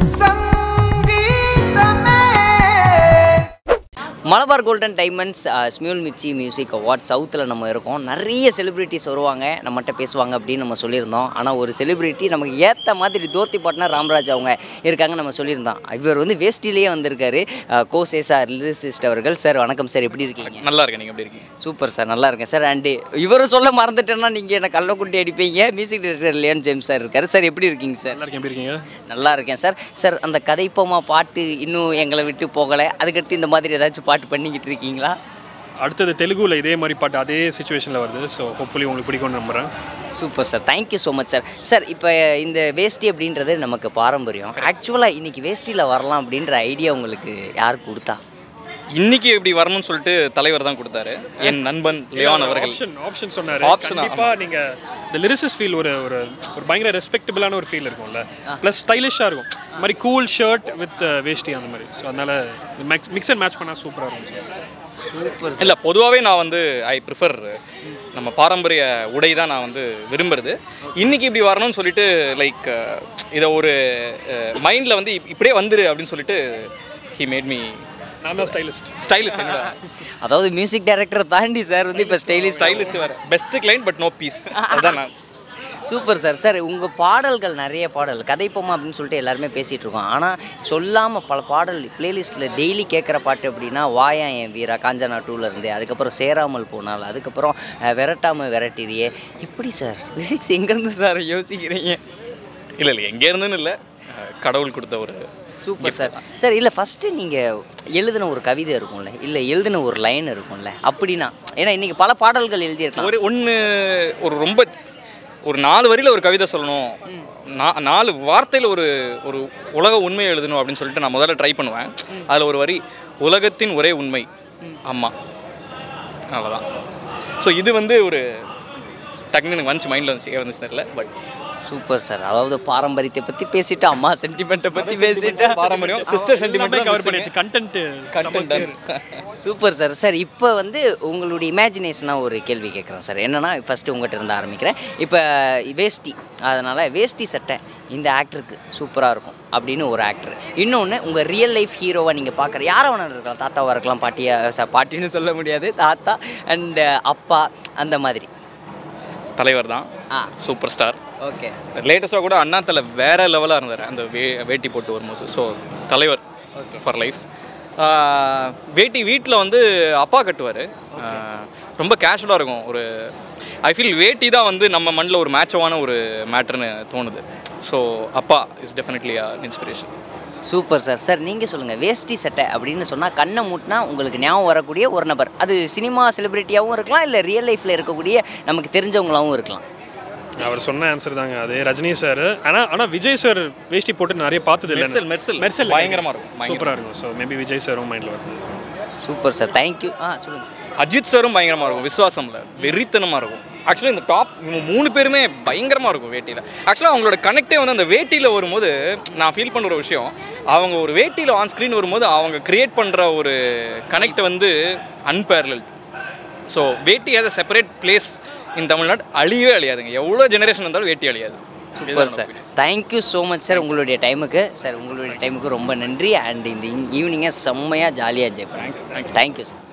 Malabar golden diamonds Smule Mirchi music award சவுத்தில் நம்ம இருக்கோம் நிறைய செலிப்ரிட்டிஸ் வருவாங்க நம்மகிட்ட பேசுவாங்க அப்படின்னு நம்ம சொல்லியிருந்தோம் ஆனால் ஒரு செலிப்ரிட்டி நமக்கு ஏற்ற மாதிரி தோத்தி பாட்னா ராம்ராஜ் அவங்க இருக்காங்க நம்ம சொல்லியிருந்தோம் இவர் வந்து வேஷ்டிலேயே வந்திருக்காரு கோ சேசா லிரிசிஸ்ட் அவர்கள் சார் வணக்கம் சார் எப்படி இருக்கீங்க நல்லா இருக்கேன் நீங்கள் எப்படி இருக்கீங்க சூப்பர் சார் நல்லா இருக்கேன் சார் அண்டு இவரும் சொல்ல மறந்துட்டேன்னா நீங்கள் என்ன கள்ளக்குட்டி அடிப்பீங்க music director Leon James sir இருக்காரு சார் எப்படி இருக்கீங்க சார் நல்லா இருக்கேன் எப்படி இருக்கீங்க நல்லா இருக்கேன் சார் சார் அந்த கதைப்போமா பாட்டு இன்னும் எங்களை விட்டு போகலை அதுக்கடுத்து இந்த மாதிரி ஏதாச்சும் பாட்டு பண்ணிக்கிட்டு இருக்கீங்களா அடுத்தது தெலுங்குல இதே மாதிரி பாட்டு அதே சுச்சுவேஷனில் வருது ஸோ ஹோப்ஃபுல்லி உங்களுக்கு பிடிக்கும்னு நம்புகிறேன் super sir thank you so much sir sir இப்போ இந்த வேஷ்டி அப்படின்றது நமக்கு பாரம்பரியம் ஆக்சுவலாக இன்னைக்கு வேஷ்டியில் வரலாம் அப்படின்ற ஐடியா உங்களுக்கு யார் கொடுத்தா இன்னைக்கு இப்படி வரணும்னு சொல்லிட்டு தலைவர் தான் கொடுத்தாரு என் நண்பன் லியான் அவர்கள் ஆப்ஷன் ஆப்ஷன் சொன்னார் Option, கண்டிப்பாக நீங்கள் இந்த லிரிசிஸ் ஃபீல் ஒரு ஒரு ஒரு பயங்கர ரெஸ்பெக்டபிளான ஒரு ஃபீல் இருக்கும்ல ப்ளஸ் ஸ்டைலிஷாக இருக்கும் இந்த மாதிரி கூல் ஷர்ட் வித் வேஷ்டி அந்த மாதிரி ஸோ அதனால் மிக்ஸ் அண்ட் மேட்ச் பண்ணால் சூப்பராக இருக்கும் சூப்பர் இல்லை பொதுவாகவே நான் வந்து ஐ ப்ரிஃபர் நம்ம பாரம்பரிய உடை தான் நான் வந்து விரும்புறது இன்னைக்கு இப்படி வரணும்னு சொல்லிட்டு லைக் இதை ஒரு மைண்டில் வந்து இப்- இப்படியே வந்துரு அப்படின்னு சொல்லிட்டு ஹி மேட் மீ நான் தான் ஸ்டைலிஸ்ட் ஸ்டைலிஸ்ட் என்னோட அதாவது மியூசிக் டைரக்டர் தாண்டி சார் வந்து இப்போ ஸ்டைலிஷ் ஸ்டைலிஸ்ட் வேறு best client but no fees அதுதான் நான் சூப்பர் சார் சார் உங்கள் பாடல்கள் நிறைய பாடல் கதைப்போமா அப்படின்னு சொல்லிட்டு எல்லாருமே பேசிகிட்டு இருக்கோம் ஆனால் சொல்லாமல் பல பாடல் பிளேலிஸ்ட்டில் டெய்லி கேட்குற பாட்டு அப்படின்னா வாயா என் வீரா காஞ்சனா டூல இருந்து அதுக்கப்புறம் சேராமல் போனால் அதுக்கப்புறம் அஹ், விரட்டாம விரட்டிரியே எப்படி சார் லிரிக்ஸ் எங்கேருந்து சார் யோசிக்கிறீங்க இல்லை இல்லை எங்கே இருந்துன்னு இல்லை கடவுள் கொடுத்த ஒரு சூப்பர் சார் சார் இல்லை ஃபஸ்ட்டு நீங்கள் எழுதின ஒரு கவிதை இருக்கும்ல இல்லை எழுதின ஒரு லைன் இருக்கும்ல அப்படின்னா ஏன்னா இன்றைக்கி பல பாடல்கள் எழுதியிருக்கலாம் ஒரு ஒன்று ஒரு ரொம்ப ஒரு நாலு வரியில் ஒரு கவிதை சொல்லணும் நா- நாலு வார்த்தையில் ஒரு ஒரு உலக உண்மையை எழுதணும் அப்படின்னு சொல்லிட்டு நான் முதல்ல ட்ரை பண்ணுவேன் அதில் ஒரு வரி உலகத்தின் ஒரே உண்மை அம்மா அவ்வளோதான் ஸோ இது வந்து ஒரு டக்குன்னு எனக்கு வந்துச்சு மைண்டில் வந்துச்சு வந்துச்சு தெரியல பட் சூப்பர் சார் அதாவது பாரம்பரியத்தை பற்றி பேசிட்டு அம்மா சென்டிமெண்ட்டை பற்றி பேசிட்டு பாரம்பரியம் சிஸ்டர் எல்லாமே கவர் சென்டிமெண்ட் பண்ணியாச்சு கண்டென்ட் சூப்பர் சார் சார் இப்போ வந்து உங்களுடைய இமேஜினேஷனாக ஒரு கேள்வி கேட்குறேன் சார் என்னன்னா ஃபஸ்ட்டு உங்கள்கிட்ட இருந்து ஆரம்பிக்கிறேன் இப்போ வேஷ்டி அதனால் வேஷ்டி சட்டை இந்த ஆக்டருக்கு சூப்பராக இருக்கும் அப்படின்னு ஒரு ஆக்டர் இன்னொன்று உங்கள் ரியல் லைஃப் ஹீரோவை நீங்கள் பார்க்குற யாரை வேணாலும் இருக்கலாம் தாத்தாவாக இருக்கலாம் பாட்டியா ச- பாட்டின்னு சொல்ல முடியாது தாத்தா அண்ட் அப்பா அந்த மாதிரி தலைவர் தான் ஆ சூப்பர் ஸ்டார் ஓகே லேட்டஸ்ட்டாக கூட அண்ணா தலை வேற லெவலாக இருந்தார் அந்த வே வேட்டி போட்டு வரும்போது ஸோ தலைவர் ஃபார் லைஃப் வேட்டி வீட்டில் வந்து அப்பா கட்டுவார் ரொம்ப கேஷுவலாக இருக்கும் ஒரு ஐ ஃபீல் வேட்டி தான் வந்து நம்ம மண்ணில் ஒரு மேட்சவான ஒரு மேட்டர்னு தோணுது ஸோ அப்பா is definitely inspiration super sir sir நீங்கள் சொல்லுங்கள் வேஷ்டி சட்டை அப்படின்னு சொன்னால் கண்ணை மூட்டினா உங்களுக்கு ஞாபகம் வரக்கூடிய ஒரு நபர் அது சினிமா செலிபிரிட்டியாகவும் இருக்கலாம் இல்லை ரியல் லைஃப்பில் இருக்கக்கூடிய நமக்கு தெரிஞ்சவங்களாகவும் இருக்கலாம் அவர் சொன்ன ஆன்சர் தாங்க அது ரஜினி சார் ஆனால் ஆனால் விஜய் சார் வேஷ்டி போட்டு நிறைய பார்த்தது இல்லை மெர்சல் மெர்சல் மெர்சல் பயங்கரமாக இருக்கும் சூப்பராக இருக்கும் ஸோ மேபி விஜய் சாரும் மைண்டில் வருது சூப்பர் சார் தேங்க்யூ ஆ சொல்லுங்கள் சார் அஜித் சாரும் பயங்கரமாக இருக்கும் விஸ்வாசம்ல வெறித்தனமாக இருக்கும் ஆக்சுவலாக இந்த டாப் இவங்க மூணு பேருமே பயங்கரமாக இருக்கும் வேட்டியில் ஆக்சுவலாக அவங்களோட கனெக்டே வந்து அந்த வேட்டியில் வரும்போது நான் ஃபீல் பண்ணுற ஒரு விஷயம் அவங்க ஒரு வேட்டியில் ஆன் ஸ்க்ரீன் வரும்போது அவங்க கிரியேட் பண்ணுற ஒரு கனெக்ட் வந்து unparallel so vetti has a separate place in Tamil Nadu அழியவே அழியாதுங்க எவ்வளோ ஜெனரேஷன் வந்தாலும் வேட்டி அழியாது super sir thank you so much sir உங்களுடைய டைமுக்கு சார் உங்களுடைய டைமுக்கு ரொம்ப நன்றி அண்ட் இந்த ஈவினிங்கை செம்மையாக ஜாலியாக என்ஜாய் பண்ணுங்க தேங்க்யூ சார்